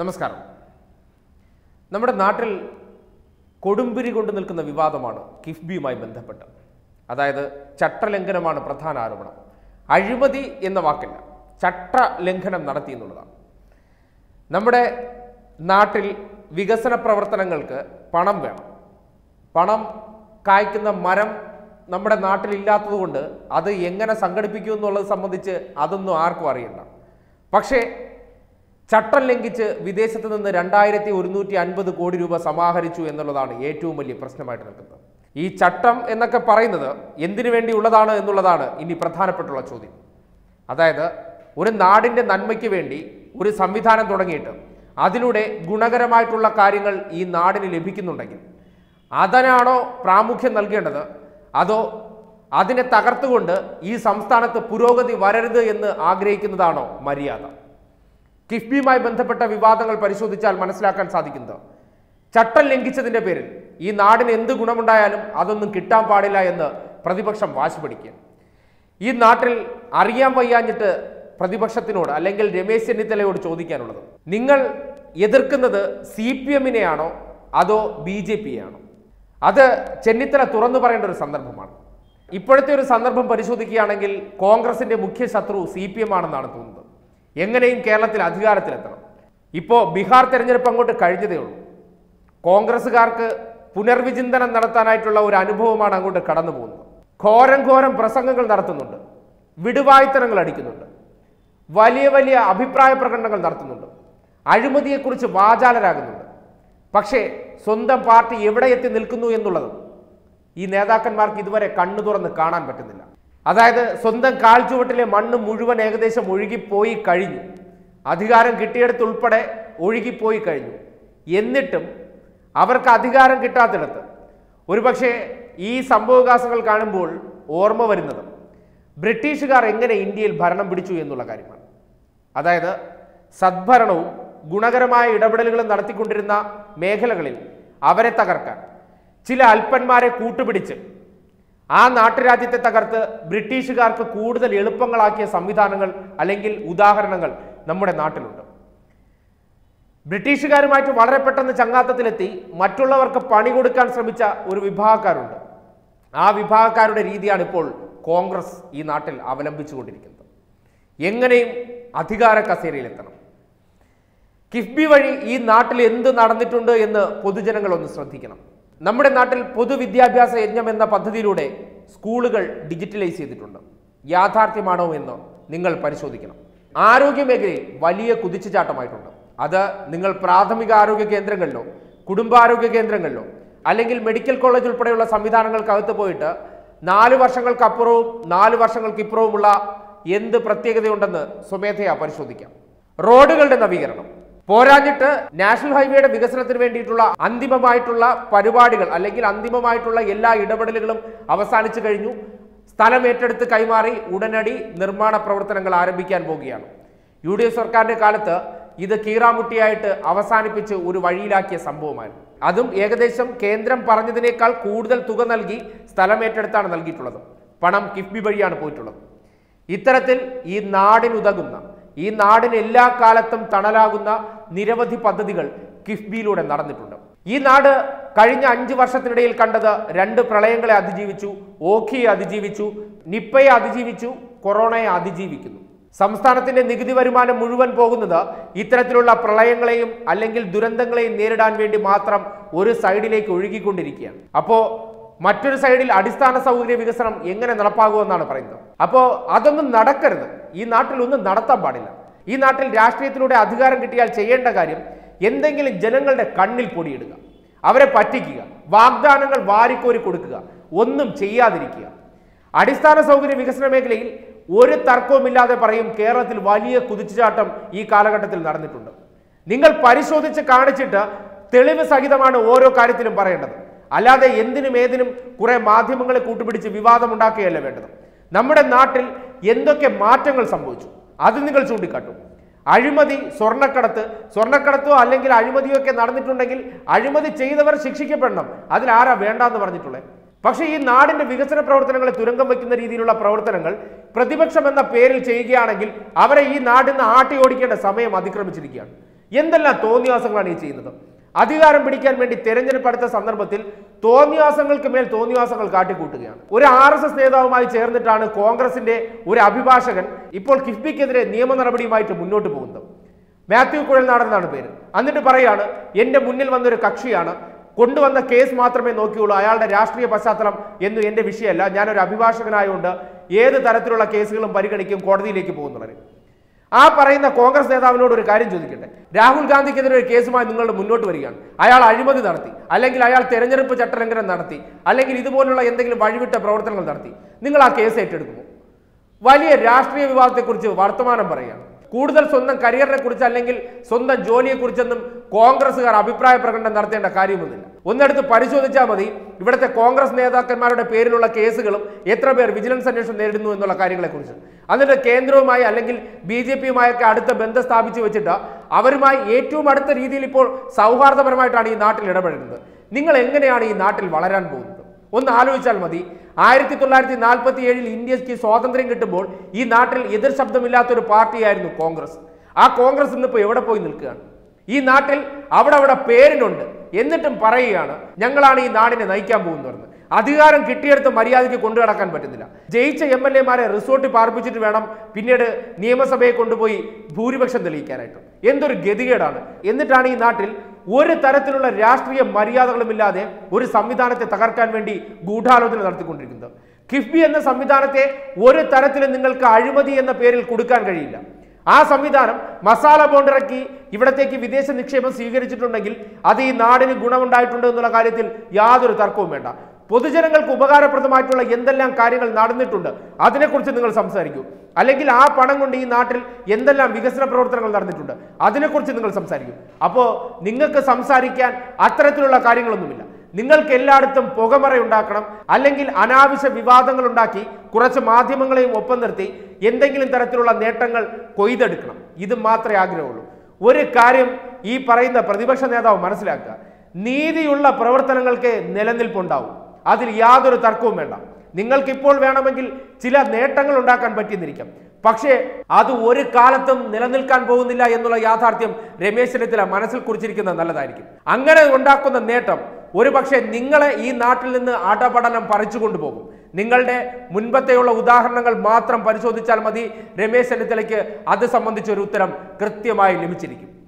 നമസ്കാരം നമ്മുടെ നാട്ടിൽ കൊടുമ്പിരി കൊണ്ട് നിൽക്കുന്ന വിവാദമാണ് കിഫ്ബിയുമായി ബന്ധപ്പെട്ട് അതായത് ചട്ടലംഘനമാണ് പ്രധാന ആരോപണം അഴിമതി എന്ന വാക്കില്ല ചട്ടലംഘനം നടത്തി എന്നുള്ളതാണ് നമ്മുടെ നാട്ടിൽ വികസന പ്രവർത്തനങ്ങൾക്ക് പണം വേണം പണം കായ്ക്കുന്ന മരം നമ്മുടെ നാട്ടിലില്ലാത്തതുകൊണ്ട് അത് എങ്ങനെ സംഘടിപ്പിക്കും എന്നുള്ളത് സംബന്ധിച്ച് അതൊന്നും ആർക്കും അറിയണ്ട പക്ഷേ ചട്ടം ലംഘിച്ച് വിദേശത്ത് നിന്ന് രണ്ടായിരത്തി ഒരുന്നൂറ്റി അൻപത് കോടി രൂപ സമാഹരിച്ചു എന്നുള്ളതാണ് ഏറ്റവും വലിയ പ്രശ്നമായിട്ട് നിൽക്കുന്നത് ഈ ചട്ടം എന്നൊക്കെ പറയുന്നത് എന്തിനു വേണ്ടിയുള്ളതാണ് എന്നുള്ളതാണ് ഇനി പ്രധാനപ്പെട്ടുള്ള ചോദ്യം അതായത് ഒരു നാടിൻ്റെ നന്മയ്ക്ക് വേണ്ടി ഒരു സംവിധാനം തുടങ്ങിയിട്ട് അതിലൂടെ ഗുണകരമായിട്ടുള്ള കാര്യങ്ങൾ ഈ നാടിന് ലഭിക്കുന്നുണ്ടെങ്കിൽ അതിനാണോ പ്രാമുഖ്യം നൽകേണ്ടത് അതോ അതിനെ തകർത്തുകൊണ്ട് ഈ സംസ്ഥാനത്ത് പുരോഗതി വരരുത് എന്ന് ആഗ്രഹിക്കുന്നതാണോ മര്യാദ കിഫ്ബിയുമായി ബന്ധപ്പെട്ട വിവാദങ്ങൾ പരിശോധിച്ചാൽ മനസ്സിലാക്കാൻ സാധിക്കുന്നത് ചട്ടം ലംഘിച്ചതിന്റെ പേരിൽ ഈ നാടിന് എന്ത് ഗുണമുണ്ടായാലും അതൊന്നും കിട്ടാൻ പാടില്ല എന്ന് പ്രതിപക്ഷം വാശി പിടിക്കുക ഈ നാട്ടിൽ അറിയാൻ വയ്യാഞ്ഞിട്ട് പ്രതിപക്ഷത്തിനോട് അല്ലെങ്കിൽ രമേശ് ചെന്നിത്തലയോട് ചോദിക്കാനുള്ളത് നിങ്ങൾ എതിർക്കുന്നത് സി പി എമ്മിനെയാണോ അതോ ബി ജെ പിയെയാണോ അത് ചെന്നിത്തല തുറന്നു പറയേണ്ട ഒരു സന്ദർഭമാണ് ഇപ്പോഴത്തെ ഒരു സന്ദർഭം പരിശോധിക്കുകയാണെങ്കിൽ കോൺഗ്രസിന്റെ മുഖ്യ ശത്രു സി പി എം ആണെന്നാണ് തോന്നുന്നത് എങ്ങനെയും കേരളത്തിൽ അധികാരത്തിലെത്തണം ഇപ്പോൾ ബീഹാർ തെരഞ്ഞെടുപ്പ് അങ്ങോട്ട് കഴിഞ്ഞതേ ഉള്ളൂ കോൺഗ്രസ്സുകാർക്ക് പുനർവിചിന്തനം നടത്താനായിട്ടുള്ള ഒരു അനുഭവമാണ് അങ്ങോട്ട് കടന്നു പോകുന്നത് ഘോരം ഘോരം പ്രസംഗങ്ങൾ നടത്തുന്നുണ്ട് വിടുവായ്ത്തനങ്ങൾ അടിക്കുന്നുണ്ട് വലിയ വലിയ അഭിപ്രായ പ്രകടനങ്ങൾ നടത്തുന്നുണ്ട് അഴിമതിയെക്കുറിച്ച് വാചാലരാകുന്നുണ്ട് പക്ഷേ സ്വന്തം പാർട്ടി എവിടെ എത്തി നിൽക്കുന്നു എന്നുള്ളത് ഈ നേതാക്കന്മാർക്ക് ഇതുവരെ കണ്ണു തുറന്ന് കാണാൻ പറ്റുന്നില്ല അതായത് സ്വന്തം കാൽ ചുവട്ടിലെ മണ്ണ് മുഴുവൻ ഏകദേശം ഒഴുകിപ്പോയി കഴിഞ്ഞു അധികാരം കിട്ടിയെടുത്തുൾപ്പെടെ ഒഴുകിപ്പോയി കഴിഞ്ഞു എന്നിട്ടും അവർക്ക് അധികാരം കിട്ടാത്തിടത്ത് ഒരുപക്ഷെ ഈ സംഭവവികാസങ്ങൾ കാണുമ്പോൾ ഓർമ്മ വരുന്നത് ബ്രിട്ടീഷുകാർ എങ്ങനെ ഇന്ത്യയിൽ ഭരണം പിടിച്ചു എന്നുള്ള കാര്യമാണ് അതായത് സദ്ഭരണവും ഗുണകരമായ ഇടപെടലുകളും നടത്തിക്കൊണ്ടിരുന്ന മേഖലകളിൽ അവരെ തകർക്കാൻ ചില അല്പന്മാരെ കൂട്ടുപിടിച്ച് ആ നാട്ടുരാജ്യത്തെ തകർത്ത് ബ്രിട്ടീഷുകാർക്ക് കൂടുതൽ എളുപ്പങ്ങളാക്കിയ സംവിധാനങ്ങൾ അല്ലെങ്കിൽ ഉദാഹരണങ്ങൾ നമ്മുടെ നാട്ടിലുണ്ട് ബ്രിട്ടീഷുകാരുമായിട്ട് വളരെ പെട്ടെന്ന് ചങ്ങാത്തത്തിലെത്തി മറ്റുള്ളവർക്ക് പണി കൊടുക്കാൻ ശ്രമിച്ച ഒരു വിഭാഗക്കാരുണ്ട് ആ വിഭാഗക്കാരുടെ രീതിയാണ് ഇപ്പോൾ കോൺഗ്രസ് ഈ നാട്ടിൽ അവലംബിച്ചുകൊണ്ടിരിക്കുന്നത് എങ്ങനെയും അധികാര കസേരയിലെത്തണം കിഫ്ബി വഴി ഈ നാട്ടിൽ എന്ത് നടന്നിട്ടുണ്ട് എന്ന് പൊതുജനങ്ങൾ ഒന്ന് ശ്രദ്ധിക്കണം നമ്മുടെ നാട്ടിൽ പൊതുവിദ്യാഭ്യാസ യജ്ഞം എന്ന പദ്ധതിയിലൂടെ സ്കൂളുകൾ ഡിജിറ്റലൈസ് ചെയ്തിട്ടുണ്ട് യാഥാർത്ഥ്യമാണോ എന്ന് നിങ്ങൾ പരിശോധിക്കണം ആരോഗ്യ മേഖലയിൽ വലിയ കുതിച്ചുചാട്ടമായിട്ടുണ്ട് അത് നിങ്ങൾ പ്രാഥമിക ആരോഗ്യ കേന്ദ്രങ്ങളിലോ കുടുംബാരോഗ്യ കേന്ദ്രങ്ങളിലോ അല്ലെങ്കിൽ മെഡിക്കൽ കോളേജ് ഉൾപ്പെടെയുള്ള സംവിധാനങ്ങൾക്കകത്ത് പോയിട്ട് നാല് വർഷങ്ങൾക്കപ്പുറവും നാല് വർഷങ്ങൾക്കിപ്പുറവുമുള്ള എന്ത് പ്രത്യേകതയുണ്ടെന്ന് സ്വമേധയാ പരിശോധിക്കാം റോഡുകളുടെ നവീകരണം പോരാഞ്ഞിട്ട് നാഷണൽ ഹൈവേയുടെ വികസനത്തിന് വേണ്ടിയിട്ടുള്ള അന്തിമമായിട്ടുള്ള പരിപാടികൾ അല്ലെങ്കിൽ അന്തിമമായിട്ടുള്ള എല്ലാ ഇടപെടലുകളും അവസാനിച്ചു കഴിഞ്ഞു സ്ഥലം ഏറ്റെടുത്ത് കൈമാറി ഉടനടി നിർമ്മാണ പ്രവർത്തനങ്ങൾ ആരംഭിക്കാൻ പോവുകയാണ് യു ഡി എഫ് സർക്കാരിന്റെ കാലത്ത് ഇത് കീറാമുട്ടിയായിട്ട് അവസാനിപ്പിച്ച് ഒരു വഴിയിലാക്കിയ സംഭവമായിരുന്നു അതും ഏകദേശം കേന്ദ്രം പറഞ്ഞതിനേക്കാൾ കൂടുതൽ തുക നൽകി സ്ഥലം ഏറ്റെടുത്താണ് നൽകിയിട്ടുള്ളത് പണം കിഫ്ബി വഴിയാണ് പോയിട്ടുള്ളത് ഇത്തരത്തിൽ ഈ നാടിനുതകുന്ന ഈ നാടിന് എല്ലാ കാലത്തും തണലാകുന്ന നിരവധി പദ്ധതികൾ കിഫ്ബിയിലൂടെ നടന്നിട്ടുണ്ട് ഈ നാട് കഴിഞ്ഞ അഞ്ച് വർഷത്തിനിടയിൽ കണ്ടത് രണ്ട് പ്രളയങ്ങളെ അതിജീവിച്ചു ഓഖിയെ അതിജീവിച്ചു നിപ്പയെ അതിജീവിച്ചു കൊറോണയെ അതിജീവിക്കുന്നു സംസ്ഥാനത്തിന്റെ നികുതി വരുമാനം മുഴുവൻ പോകുന്നത് ഇത്തരത്തിലുള്ള പ്രളയങ്ങളെയും അല്ലെങ്കിൽ ദുരന്തങ്ങളെയും നേരിടാൻ വേണ്ടി മാത്രം ഒരു സൈഡിലേക്ക് ഒഴുകിക്കൊണ്ടിരിക്കുകയാണ് അപ്പോ മറ്റൊരു സൈഡിൽ അടിസ്ഥാന സൗകര്യ വികസനം എങ്ങനെ നടപ്പാകുമെന്നാണ് പറയുന്നത് അപ്പോൾ അതൊന്നും നടക്കരുത് ഈ നാട്ടിൽ ഒന്നും നടത്താൻ പാടില്ല ഈ നാട്ടിൽ രാഷ്ട്രീയത്തിലൂടെ അധികാരം കിട്ടിയാൽ ചെയ്യേണ്ട കാര്യം എന്തെങ്കിലും ജനങ്ങളുടെ കണ്ണിൽ പൊടിയിടുക അവരെ പറ്റിക്കുക വാഗ്ദാനങ്ങൾ വാരിക്കോരി കൊടുക്കുക ഒന്നും ചെയ്യാതിരിക്കുക അടിസ്ഥാന സൗകര്യ വികസന മേഖലയിൽ ഒരു തർക്കവുമില്ലാതെ പറയും കേരളത്തിൽ വലിയ കുതിച്ചുചാട്ടം ഈ കാലഘട്ടത്തിൽ നടന്നിട്ടുണ്ട് നിങ്ങൾ പരിശോധിച്ച് കാണിച്ചിട്ട് തെളിവ് സഹിതമാണ് ഓരോ കാര്യത്തിലും പറയേണ്ടത് അല്ലാതെ എന്തിനും ഏതിനും കുറെ മാധ്യമങ്ങളെ കൂട്ടുപിടിച്ച് വിവാദമുണ്ടാക്കുകയല്ല വേണ്ടത് നമ്മുടെ നാട്ടിൽ എന്തൊക്കെ മാറ്റങ്ങൾ സംഭവിച്ചു അത് നിങ്ങൾ ചൂണ്ടിക്കാട്ടും അഴിമതി സ്വർണ്ണക്കടത്ത് സ്വർണ്ണക്കടത്തോ അല്ലെങ്കിൽ അഴിമതിയോ ഒക്കെ നടന്നിട്ടുണ്ടെങ്കിൽ അഴിമതി ചെയ്തവർ ശിക്ഷിക്കപ്പെടണം അതിൽ ആരാ വേണ്ടാന്ന് പറഞ്ഞിട്ടുള്ളത് പക്ഷേ ഈ നാടിന്റെ വികസന പ്രവർത്തനങ്ങളെ തുരങ്കം വയ്ക്കുന്ന രീതിയിലുള്ള പ്രവർത്തനങ്ങൾ പ്രതിപക്ഷം എന്ന പേരിൽ ചെയ്യുകയാണെങ്കിൽ അവരെ ഈ നാടിൽ നിന്ന് ആട്ടി ഓടിക്കേണ്ട സമയം അതിക്രമിച്ചിരിക്കുകയാണ് എന്തെല്ലാം തോന്നിവാസങ്ങളാണ് ഈ ചെയ്യുന്നത് അധികാരം പിടിക്കാൻ വേണ്ടി തെരഞ്ഞെടുപ്പ് അടുത്ത സന്ദർഭത്തിൽ തോന്നിവാസങ്ങൾക്ക് മേൽ തോന്നിവാസങ്ങൾ കാട്ടിക്കൂട്ടുകയാണ് ഒരു ആർ എസ് എസ് നേതാവുമായി ചേർന്നിട്ടാണ് കോൺഗ്രസിന്റെ ഒരു അഭിഭാഷകൻ ഇപ്പോൾ കിഫ്ബിക്കെതിരെ നിയമ നടപടിയുമായിട്ട് മുന്നോട്ട് പോകുന്നത് മാത്യു കുഴൽനാടൻ എന്നാണ് പേര് എന്നിട്ട് പറയാണ് എന്റെ മുന്നിൽ വന്നൊരു കക്ഷിയാണ് കൊണ്ടുവന്ന കേസ് മാത്രമേ നോക്കിയുള്ളൂ അയാളുടെ രാഷ്ട്രീയ പശ്ചാത്തലം എന്നും എന്റെ വിഷയമല്ല ഞാനൊരു അഭിഭാഷകനായതുകൊണ്ട് ഏത് തരത്തിലുള്ള കേസുകളും പരിഗണിക്കും കോടതിയിലേക്ക് പോകുന്നവർ ആ പറയുന്ന കോൺഗ്രസ് നേതാവിനോട് ഒരു കാര്യം ചോദിക്കട്ടെ രാഹുൽ ഗാന്ധിക്കെതിരെ ഒരു കേസുമായി നിങ്ങളുടെ മുന്നോട്ട് വരികയാണ് അയാൾ അഴിമതി നടത്തി അല്ലെങ്കിൽ അയാൾ തെരഞ്ഞെടുപ്പ് ചട്ടലംഘനം നടത്തി അല്ലെങ്കിൽ ഇതുപോലുള്ള എന്തെങ്കിലും വഴിവിട്ട പ്രവർത്തനങ്ങൾ നടത്തി നിങ്ങൾ ആ കേസ് ഏറ്റെടുക്കുമോ വലിയ രാഷ്ട്രീയ വിവാദത്തെക്കുറിച്ച് വർത്തമാനം പറയുകയാണ് കൂടുതൽ സ്വന്തം കരിയറിനെ കുറിച്ച് അല്ലെങ്കിൽ സ്വന്തം ജോലിയെക്കുറിച്ചൊന്നും കോൺഗ്രസ്സുകാർ അഭിപ്രായ പ്രകടനം നടത്തേണ്ട കാര്യമൊന്നുമില്ല ഒന്നെടുത്ത് പരിശോധിച്ചാൽ മതി ഇവിടുത്തെ കോൺഗ്രസ് നേതാക്കന്മാരുടെ പേരിലുള്ള കേസുകളും എത്ര പേർ വിജിലൻസ് അന്വേഷണം നേരിടുന്നു എന്നുള്ള കാര്യങ്ങളെക്കുറിച്ച് എന്നിട്ട് കേന്ദ്രവുമായി അല്ലെങ്കിൽ ബി ജെ പിയുമായൊക്കെ അടുത്ത ബന്ധം സ്ഥാപിച്ചു വെച്ചിട്ട് അവരുമായി ഏറ്റവും അടുത്ത രീതിയിൽ ഇപ്പോൾ സൗഹാർദ്ദപരമായിട്ടാണ് ഈ നാട്ടിൽ ഇടപെടുന്നത് നിങ്ങൾ എങ്ങനെയാണ് ഈ നാട്ടിൽ വളരാൻ പോകുന്നത് ഒന്ന് ആലോചിച്ചാൽ മതി ആയിരത്തി തൊള്ളായിരത്തി നാൽപ്പത്തി ഏഴിൽ ഇന്ത്യക്ക് സ്വാതന്ത്ര്യം കിട്ടുമ്പോൾ ഈ നാട്ടിൽ എതിർ ശബ്ദമില്ലാത്ത ഒരു പാർട്ടിയായിരുന്നു കോൺഗ്രസ് ആ കോൺഗ്രസ് ഇന്നിപ്പോൾ എവിടെ പോയി നിൽക്കുകയാണ് ഈ നാട്ടിൽ അവിടെ അവിടെ പേരിനുണ്ട് എന്നിട്ടും പറയുകയാണ് ഞങ്ങളാണ് ഈ നാടിനെ നയിക്കാൻ പോകുന്നതെന്ന് അധികാരം കിട്ടിയെടുത്ത് മര്യാദയ്ക്ക് കൊണ്ടു നടക്കാൻ പറ്റുന്നില്ല ജയിച്ച എം എൽ എമാരെ റിസോർട്ടിൽ പാർപ്പിച്ചിട്ട് വേണം പിന്നീട് നിയമസഭയെ കൊണ്ടുപോയി ഭൂരിപക്ഷം തെളിയിക്കാനായിട്ട് എന്തൊരു ഗതികേടാണ് എന്നിട്ടാണ് ഈ നാട്ടിൽ ഒരു തരത്തിലുള്ള രാഷ്ട്രീയ മര്യാദകളുമില്ലാതെ ഒരു സംവിധാനത്തെ തകർക്കാൻ വേണ്ടി ഗൂഢാലോചന നടത്തിക്കൊണ്ടിരിക്കുന്നത് കിഫ്ബി എന്ന സംവിധാനത്തെ ഒരു തരത്തിലും നിങ്ങൾക്ക് അഴിമതി എന്ന പേരിൽ കൊടുക്കാൻ കഴിയില്ല ആ സംവിധാനം മസാല ബോണ്ടിറക്കി ഇവിടത്തേക്ക് വിദേശ നിക്ഷേപം സ്വീകരിച്ചിട്ടുണ്ടെങ്കിൽ അത് ഈ നാടിന് ഗുണമുണ്ടായിട്ടുണ്ട് എന്നുള്ള കാര്യത്തിൽ യാതൊരു തർക്കവും വേണ്ട പൊതുജനങ്ങൾക്ക് ഉപകാരപ്രദമായിട്ടുള്ള എന്തെല്ലാം കാര്യങ്ങൾ നടന്നിട്ടുണ്ട് അതിനെക്കുറിച്ച് നിങ്ങൾ സംസാരിക്കൂ അല്ലെങ്കിൽ ആ പണം കൊണ്ട് ഈ നാട്ടിൽ എന്തെല്ലാം വികസന പ്രവർത്തനങ്ങൾ നടന്നിട്ടുണ്ട് അതിനെക്കുറിച്ച് നിങ്ങൾ സംസാരിക്കൂ അപ്പോൾ നിങ്ങൾക്ക് സംസാരിക്കാൻ അത്തരത്തിലുള്ള കാര്യങ്ങളൊന്നുമില്ല നിങ്ങൾക്ക് എല്ലായിടത്തും പുകമറ ഉണ്ടാക്കണം അല്ലെങ്കിൽ അനാവശ്യ വിവാദങ്ങൾ ഉണ്ടാക്കി കുറച്ച് മാധ്യമങ്ങളെയും ഒപ്പം നിർത്തി എന്തെങ്കിലും തരത്തിലുള്ള നേട്ടങ്ങൾ കൊയ്തെടുക്കണം ഇത് മാത്രമേ ആഗ്രഹമുള്ളൂ ഒരു കാര്യം ഈ പറയുന്ന പ്രതിപക്ഷ നേതാവ് മനസ്സിലാക്കുക നീതിയുള്ള പ്രവർത്തനങ്ങൾക്ക് നിലനിൽപ്പുണ്ടാവും അതിൽ യാതൊരു തർക്കവും വേണ്ട നിങ്ങൾക്ക് ഇപ്പോൾ വേണമെങ്കിൽ ചില നേട്ടങ്ങൾ ഉണ്ടാക്കാൻ പറ്റിയെന്നിരിക്കാം പക്ഷേ അത് ഒരു കാലത്തും നിലനിൽക്കാൻ പോകുന്നില്ല എന്നുള്ള യാഥാർത്ഥ്യം രമേശ് ചെന്നിത്തല മനസ്സിൽ കുറിച്ചിരിക്കുന്നത് നല്ലതായിരിക്കും അങ്ങനെ ഉണ്ടാക്കുന്ന നേട്ടം ഒരു പക്ഷേ നിങ്ങളെ ഈ നാട്ടിൽ നിന്ന് അടപടലം പറിച്ചു കൊണ്ടുപോകും നിങ്ങളുടെ മുൻപത്തെയുള്ള ഉദാഹരണങ്ങൾ മാത്രം പരിശോധിച്ചാൽ മതി രമേശ് ചെന്നിത്തലയ്ക്ക് അത് സംബന്ധിച്ചൊരു ഉത്തരം കൃത്യമായി ലഭിച്ചിരിക്കും